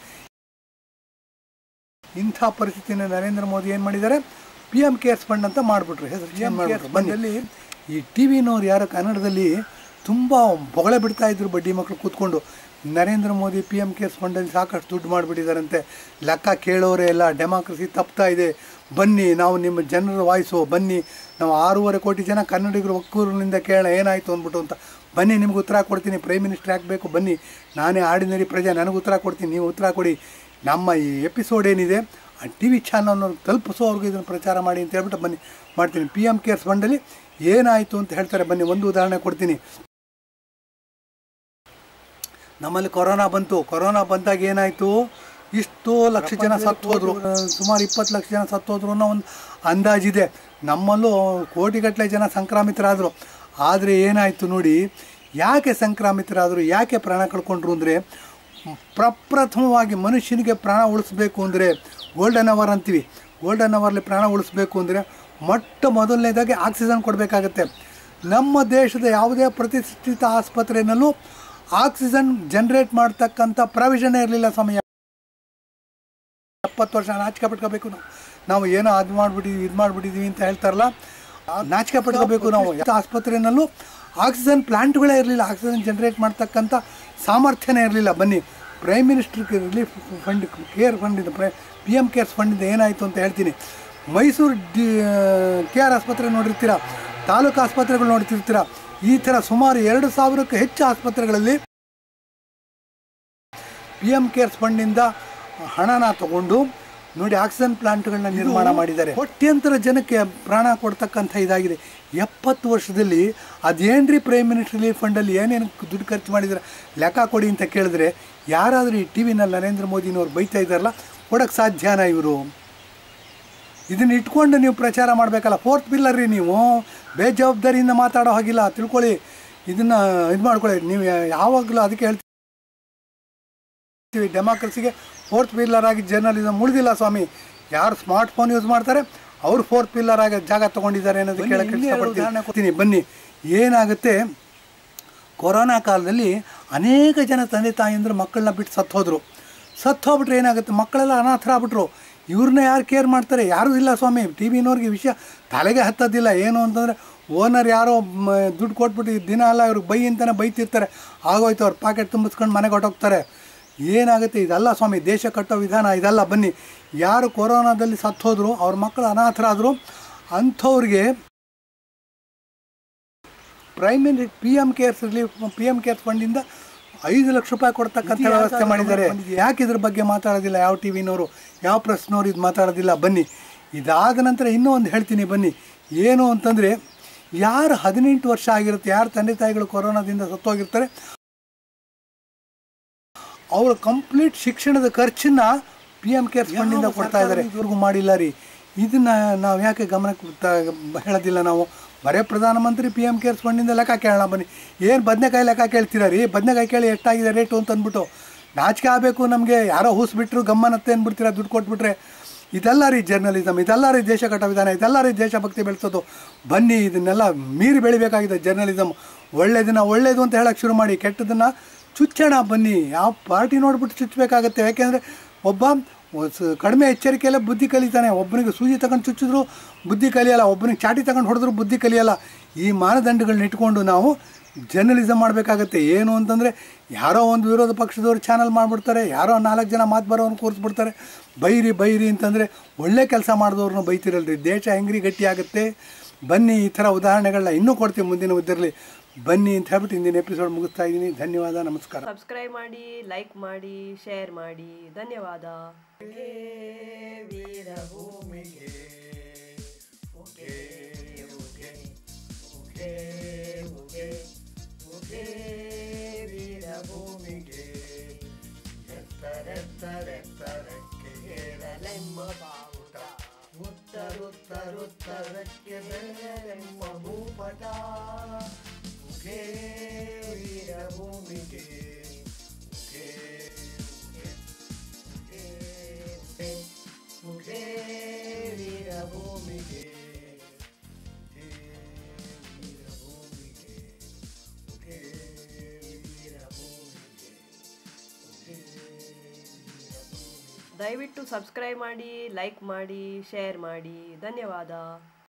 [SPEAKER 2] ಇಂಥ ಪರಿಸ್ಥಿತಿನ ನರೇಂದ್ರ ಮೋದಿ ಏನು ಮಾಡಿದ್ದಾರೆ ಪಿ ಎಮ್ ಕೇರ್ಸ್ ಫಂಡ್ ಅಂತ ಮಾಡಿಬಿಟ್ರು ಹೆಸರು ಚೇಂಜ್ ಮಾಡಿಬಿಟ್ರು ಬಂದಲ್ಲಿ ಈ ಟಿ ವಿನವ್ರು ಯಾರು ಕನ್ನಡದಲ್ಲಿ ತುಂಬ ಬೊಗಳೆ ಬಿಡ್ತಾ ಇದ್ರು ಬಡ್ಡಿ ಮಕ್ಕಳು ಕೂತ್ಕೊಂಡು Narendra Modi P M cares ಫಂಡಲ್ಲಿ ಸಾಕಷ್ಟು ದುಡ್ಡು ಮಾಡಿಬಿಟ್ಟಿದ್ದಾರಂತೆ ಲೆಕ್ಕ ಕೇಳೋರೇ ಎಲ್ಲ ಡೆಮಾಕ್ರಸಿ ತಪ್ತಾ ಇದೆ ಬನ್ನಿ ನಾವು ನಿಮ್ಮ ಜನರ ವಾಯ್ಸು ಬನ್ನಿ ನಾವು ಆರೂವರೆ ಕೋಟಿ ಜನ ಕನ್ನಡಿಗರು ಒಕ್ಕೂರಿನಿಂದ ಕೇಳೋಣ ಏನಾಯಿತು ಅಂದ್ಬಿಟ್ಟು ಅಂತ ಬನ್ನಿ ನಿಮ್ಗೆ ಉತ್ತರ ಕೊಡ್ತೀನಿ ಪ್ರೈಮ್ ಮಿನಿಸ್ಟರ್ ಆಗಬೇಕು ಬನ್ನಿ ನಾನೇ ಆರ್ಡಿನರಿ ಪ್ರಜೆ ನನಗೆ ಉತ್ತರ ಕೊಡ್ತೀನಿ ನೀವು ಉತ್ತರ ಕೊಡಿ ನಮ್ಮ ಈ ಎಪಿಸೋಡ್ ಏನಿದೆ ಆ ಟಿ ವಿ ಚಾನಲ್ನವ್ರಿಗೆ ತಲುಪಿಸೋವ್ರಿಗೆ ಇದನ್ನು ಪ್ರಚಾರ ಮಾಡಿ ಅಂತ ಹೇಳ್ಬಿಟ್ಟು ಬನ್ನಿ ಮಾಡ್ತೀನಿ ಪಿ ಎಮ್ ಕೇರ್ಸ್ ಫಂಡಲ್ಲಿ ಏನಾಯಿತು ಅಂತ ಹೇಳ್ತಾರೆ ಬನ್ನಿ ಒಂದು ಉದಾಹರಣೆ ಕೊಡ್ತೀನಿ ನಮ್ಮಲ್ಲಿ ಕೊರೋನಾ ಬಂತು ಕೊರೋನಾ ಬಂದಾಗ ಏನಾಯಿತು ಇಷ್ಟು ಲಕ್ಷ ಜನ ಸತ್ತು ಹೋದ್ರು ಸುಮಾರು ಇಪ್ಪತ್ತು ಲಕ್ಷ ಜನ ಸತ್ತು ಹೋದ್ರು ಅನ್ನೋ ಒಂದು ಅಂದಾಜಿದೆ ನಮ್ಮಲ್ಲೂ ಕೋಟಿಗಟ್ಟಲೆ ಜನ ಸಂಕ್ರಾಮಿತರಾದರು ಆದರೆ ಏನಾಯಿತು ನೋಡಿ ಯಾಕೆ ಸಂಕ್ರಾಮಿತರಾದರು ಯಾಕೆ ಪ್ರಾಣ ಕಳ್ಕೊಂಡ್ರು ಅಂದರೆ ಪ್ರಪ್ರಥಮವಾಗಿ ಮನುಷ್ಯನಿಗೆ ಪ್ರಾಣ ಉಳಿಸ್ಬೇಕು ಅಂದರೆ ಗೋಲ್ಡನ್ ಅವರ್ ಅಂತೀವಿ ಗೋಲ್ಡನ್ ಅವರ್ಲಿ ಪ್ರಾಣ ಉಳಿಸ್ಬೇಕು ಅಂದರೆ ಮೊಟ್ಟ ಮೊದಲನೇದಾಗಿ ಆಕ್ಸಿಜನ್ ಕೊಡಬೇಕಾಗತ್ತೆ ನಮ್ಮ ದೇಶದ ಯಾವುದೇ ಪ್ರತಿಷ್ಠಿತ ಆಸ್ಪತ್ರೆಯಲ್ಲೂ ಆಕ್ಸಿಜನ್ ಜನ್ರೇಟ್ ಮಾಡ್ತಕ್ಕಂಥ ಪ್ರಾವಿಷನ್ ಇರಲಿಲ್ಲ ಸಮಯ ಎಪ್ಪತ್ತು ವರ್ಷ ನಾಚಿಕೆ ಪಟ್ಕೋಬೇಕು ನಾವು ನಾವು ಏನೋ ಅದು ಮಾಡಿಬಿಟ್ಟಿದ್ವಿ ಇದು ಮಾಡಿಬಿಟ್ಟಿದ್ವಿ ಅಂತ ಹೇಳ್ತಾರಲ್ಲ ಆ ನಾಚಿಕೆ ಪಟ್ಕೋಬೇಕು ನಾವು ಯಾವ ಆಸ್ಪತ್ರೆಯಲ್ಲೂ ಆಕ್ಸಿಜನ್ ಪ್ಲಾಂಟ್ಗಳೇ ಇರಲಿಲ್ಲ ಆಕ್ಸಿಜನ್ ಜನ್ರೇಟ್ ಮಾಡ್ತಕ್ಕಂಥ ಸಾಮರ್ಥ್ಯನೇ ಇರಲಿಲ್ಲ ಬನ್ನಿ prime minister relief fund care ಫಂಡಿಂದ ಪ್ರೈ ಪಿ ಎಮ್ ಕೇರ್ಸ್ ಫಂಡಿಂದ ಏನಾಯಿತು ಅಂತ ಹೇಳ್ತೀನಿ ಮೈಸೂರು ಡಿ ಕೆ ಆರ್ ಆಸ್ಪತ್ರೆ ನೋಡಿರ್ತೀರ ತಾಲೂಕು ಆಸ್ಪತ್ರೆಗಳು ನೋಡ್ತಿರ್ತೀರ ಈ ಥರ ಸುಮಾರು ಎರಡು ಸಾವಿರಕ್ಕೂ ಹೆಚ್ಚು ಆಸ್ಪತ್ರೆಗಳಲ್ಲಿ ಪಿ ಎಮ್ ಕೇರ್ಸ್ ಫಂಡಿಂದ ಹಣನ ತಗೊಂಡು ನೋಡಿ ಆಕ್ಸಿಜನ್ ಪ್ಲಾಂಟ್ಗಳನ್ನ ನಿರ್ಮಾಣ ಮಾಡಿದ್ದಾರೆ ಕೋಟ್ಯಂತರ ಜನಕ್ಕೆ ಪ್ರಾಣ ಕೊಡ್ತಕ್ಕಂಥ ಇದಾಗಿದೆ ಎಪ್ಪತ್ತು ವರ್ಷದಲ್ಲಿ ಅದೇನ್ರಿ ಪ್ರೈಮ್ ಮಿನಿಸ್ಟರ್ ರಿಲೀಫ್ ಫಂಡಲ್ಲಿ ಏನೇನು ದುಡ್ಡು ಖರ್ಚು ಮಾಡಿದ್ದಾರೆ ಲೆಕ್ಕ ಕೊಡಿ ಅಂತ ಕೇಳಿದ್ರೆ ಯಾರಾದರೂ ಈ ಟಿ ವಿನಲ್ಲಿ ನರೇಂದ್ರ ಮೋದಿನವ್ರು ಬೈತಾ ಇದ್ದಾರಲ್ಲ ಕೊಡೋಕ್ಕೆ ಸಾಧ್ಯನಾ ಇವರು ಇದನ್ನ ಇಟ್ಕೊಂಡು ನೀವು ಪ್ರಚಾರ ಮಾಡಬೇಕಲ್ಲ ಫೋರ್ತ್ ಪಿಲ್ಲರ್ ರೀ ನೀವು ಬೇಜವಾಬ್ದಾರಿಯಿಂದ ಮಾತಾಡೋ ಹಾಗಿಲ್ಲ ತಿಳ್ಕೊಳ್ಳಿ ಇದನ್ನು ಇದು ಮಾಡ್ಕೊಳ್ಳಿ ನೀವು ಯಾವಾಗಲೂ ಅದಕ್ಕೆ ಹೇಳ್ತೀವಿ ಡೆಮಾಕ್ರಸಿಗೆ ಫೋರ್ತ್ ಪಿಲ್ಲರ್ ಆಗಿ ಜರ್ನಲಿಸಮ್ ಉಳಿದಿಲ್ಲ ಸ್ವಾಮಿ ಯಾರು ಸ್ಮಾರ್ಟ್ ಫೋನ್ ಯೂಸ್ ಮಾಡ್ತಾರೆ ಅವ್ರು ಫೋರ್ತ್ ಪಿಲ್ಲರ್ ಆಗಿ ಜಾಗ ತೊಗೊಂಡಿದ್ದಾರೆ ಅನ್ನೋದು ಕೇಳಕ್ಕೆ ಇಷ್ಟಪಡ್ತೀನಿ ಬನ್ನಿ ಏನಾಗುತ್ತೆ ಕೊರೋನಾ ಕಾಲದಲ್ಲಿ ಅನೇಕ ಜನ ತಂದೆ ತಾಯಿಯಂದ್ರು ಮಕ್ಕಳನ್ನ ಬಿಟ್ಟು ಸತ್ತು ಹೋದರು ಸತ್ತು ಹೋಗ್ಬಿಟ್ರೆ ಏನಾಗುತ್ತೆ ಮಕ್ಕಳೆಲ್ಲ ಅನಾಥರಾಗ್ಬಿಟ್ರು ಇವ್ರನ್ನ ಯಾರು ಕೇರ್ ಮಾಡ್ತಾರೆ ಯಾರೂ ಇಲ್ಲ ಸ್ವಾಮಿ ಟಿ ವಿನವ್ರಿಗೆ ವಿಷಯ ತಲೆಗೆ ಹತ್ತೋದಿಲ್ಲ ಏನು ಅಂತಂದರೆ ಓನರ್ ಯಾರೋ ಮ- ದುಡ್ಡು ಕೊಟ್ಬಿಟ್ಟು ದಿನ ಎಲ್ಲ ಇವ್ರಿಗೆ ಬೈ ಅಂತಲೇ ಬೈತಿರ್ತಾರೆ ಆಗೋಯ್ತು ಅವ್ರು ಪಾಕೆಟ್ ತುಂಬಿಸ್ಕೊಂಡು ಮನೆಗೆ ಹೊಟ್ಟೋಗ್ತಾರೆ ಏನಾಗುತ್ತೆ ಇದಲ್ಲ ಸ್ವಾಮಿ ದೇಶ ಕಟ್ಟೋ ವಿಧಾನ ಇದಲ್ಲ ಬನ್ನಿ ಯಾರು ಕೊರೋನಾದಲ್ಲಿ ಸತ್ತು ಹೋದ್ರು ಅವ್ರ ಮಕ್ಕಳು ಅನಾಥರಾದರು ಅಂಥವ್ರಿಗೆ prime mini P M cares relief P M cares ಫಂಡಿಂದ ಐದು ಲಕ್ಷ ರೂಪಾಯಿ ಕೊಡ್ತಕ್ಕಂಥ ವ್ಯವಸ್ಥೆ ಮಾಡಿದ್ದಾರೆ ಯಾಕೆ ಇದ್ರ ಬಗ್ಗೆ ಮಾತಾಡೋದಿಲ್ಲ ಯಾವ ಟಿ ವಿನವರು ಯಾವ ಪ್ರೆಸ್ನವ್ರು ಇದು ಮಾತಾಡೋದಿಲ್ಲ ಬನ್ನಿ ಇದಾದ ನಂತರ ಇನ್ನೂ ಒಂದು ಹೇಳ್ತೀನಿ ಬನ್ನಿ ಏನು ಅಂತಂದರೆ ಯಾರು ಹದಿನೆಂಟು ವರ್ಷ ಆಗಿರುತ್ತೆ ಯಾರು ತಂದೆ ತಾಯಿಗಳು ಕೊರೋನಾದಿಂದ ಸತ್ತೋಗಿರ್ತಾರೆ ಅವರ ಕಂಪ್ಲೀಟ್ ಶಿಕ್ಷಣದ ಖರ್ಚನ್ನ ಪಿ ಎಮ್ ಕೇರ್ಸ್ ಫಂಡಿಂದ ಕೊಡ್ತಾ ಇದ್ದಾರೆ ಇವ್ರಿಗೂ ಮಾಡಿಲ್ಲ ರೀ ಇದನ್ನ ನಾವು ಯಾಕೆ ಗಮನಕ್ಕೆ ತ- ಹೇಳೋದಿಲ್ಲ ನಾವು ಬರೇ ಪ್ರಧಾನಮಂತ್ರಿ ಪಿ ಎಮ್ ಕೇರ್ಸ್ ಫಂಡಿಂದ ಲೆಕ್ಕ ಕೇಳೋಣ ಬನ್ನಿ ಏನು ಬದನೆಕಾಯಿ ಲೆಕ್ಕ ಕೇಳ್ತೀರಾ ರೀ ಬದನೆಕಾಯಿ ಕೇಳಿ ಎಷ್ಟಾಗಿದೆ ರೇಟು ಅಂತ ಅಂದ್ಬಿಟ್ಟು ನಾಚಿಕೆ ಆಗಬೇಕು ನಮಗೆ ಯಾರೋ ಹೂಸ್ಬಿಟ್ರು ಗಮ್ಮನತ್ತೆ ಅಂದ್ಬಿಡ್ತೀರಾ ದುಡ್ಡು ಕೊಟ್ಬಿಟ್ರೆ ಇದೆಲ್ಲ ರೀ ಜರ್ನಲಿಸಮ್ ಇದೆಲ್ಲ ರೀ ದೇಶ ಕಟ್ಟೋ ವಿಧಾನ ಇದೆಲ್ಲ ರೀ ದೇಶಭಕ್ತಿ ಬೆಳೆಸೋದು ಬನ್ನಿ ಇದನ್ನೆಲ್ಲ ಮೀರಿ ಬೆಳಿಬೇಕಾಗಿದೆ ಜರ್ನಲಿಸಮ್ ಒಳ್ಳೇದನ್ನ ಒಳ್ಳೇದು ಅಂತ ಹೇಳಕ್ಕೆ ಶುರು ಮಾಡಿ ಕೆಟ್ಟದನ್ನು ಚುಚ್ಚೋಣ ಬನ್ನಿ ಯಾವ ಪಾರ್ಟಿ ನೋಡ್ಬಿಟ್ಟು ಚುಚ್ಚಬೇಕಾಗತ್ತೆ ಯಾಕೆಂದರೆ ಒಬ್ಬ ಸ- ಕಡಿಮೆ ಎಚ್ಚರಿಕೆಯಲ್ಲೇ ಬುದ್ಧಿ ಕಲಿತಾನೆ ಒಬ್ಬನಿಗೆ ಸೂಜಿ ತಗೊಂಡು ಚುಚ್ಚಿದ್ರು ಬುದ್ಧಿ ಕಲಿಯಲ್ಲ ಒಬ್ಬನಿಗೆ ಚಾಟಿ ತಗೊಂಡು ಹೊಡೆದ್ರು ಬುದ್ಧಿ ಕಲಿಯಲ್ಲ ಈ ಮಾನದಂಡಗಳನ್ನ ಇಟ್ಕೊಂಡು ನಾವು ಜರ್ನಲಿಸಮ್ ಮಾಡಬೇಕಾಗತ್ತೆ ಏನು ಅಂತಂದರೆ ಯಾರೋ ಒಂದು ವಿರೋಧ ಪಕ್ಷದವ್ರು ಚಾನಲ್ ಮಾಡಿಬಿಡ್ತಾರೆ ಯಾರೋ ನಾಲ್ಕು ಜನ ಮಾತು ಬರೋನು ಕೂರಿಸ್ಬಿಡ್ತಾರೆ ಬೈರಿ ಬೈರಿ ಅಂತಂದರೆ ಒಳ್ಳೆ ಕೆಲಸ ಮಾಡಿದವ್ರನ್ನ ಬೈತಿರಲ್ರಿ ದೇಶ ಹೆಂಗ್ರಿ ಗಟ್ಟಿ ಆಗುತ್ತೆ ಬನ್ನಿ ಈ ಥರ ಉದಾಹರಣೆಗಳನ್ನ ಇನ್ನೂ ಕೊಡ್ತೀವಿ ಮುಂದಿನ ಇದರಲ್ಲಿ ಬನ್ನಿ ಅಂತ ಹೇಳ್ಬಿಟ್ಟು ಇಂದಿನ ಎಪಿಸೋಡ್ ಮುಗಿಸ್ತಾ ಇದ್ದೀನಿ ಧನ್ಯವಾದ ನಮಸ್ಕಾರ
[SPEAKER 1] ಸಬ್ಸ್ಕ್ರೈಬ್ ಮಾಡಿ ಲೈಕ್ ಮಾಡಿ ಶೇರ್ ಮಾಡಿ ಧನ್ಯವಾದ
[SPEAKER 2] ವೀರಭೂಮಿಗೆ ಉಗೆ ಉಗೆ ಉಗೆ ಉಗೆ ಉಗೆ ವೀರಭೂಮಿಗೆ ಎತ್ತರೆತ್ತರೆತ್ತರಕ್ಕೆ ಏರಲೆಮ್ಮ ಬಾವುಟ ಉತ್ತರುತ್ತರುತ್ತರಕ್ಕೆ ಬೆಳೆಯಲೆಮ್ಮ ಭೂಪಟ ಉಗೆ ವೀರಭೂಮಿಗೆ ಉಗೆ ಉಗೆ ಉಗೆ ಮುಖೇ ವೀರಭೂಮಿಗೆ ಮುಖೇ ವೀರಭೂಮಿಗೆ ಮುಖೇ ವೀರಭೂಮಿಗೆ ಮುಖೇ ವೀರಭೂಮಿಗೆ
[SPEAKER 1] ದಯವಿಟ್ಟು ಸಬ್ಸ್ಕ್ರೈಬ್ ಮಾಡಿ ಲೈಕ್ ಮಾಡಿ ಶೇರ್ ಮಾಡಿ ಧನ್ಯವಾದ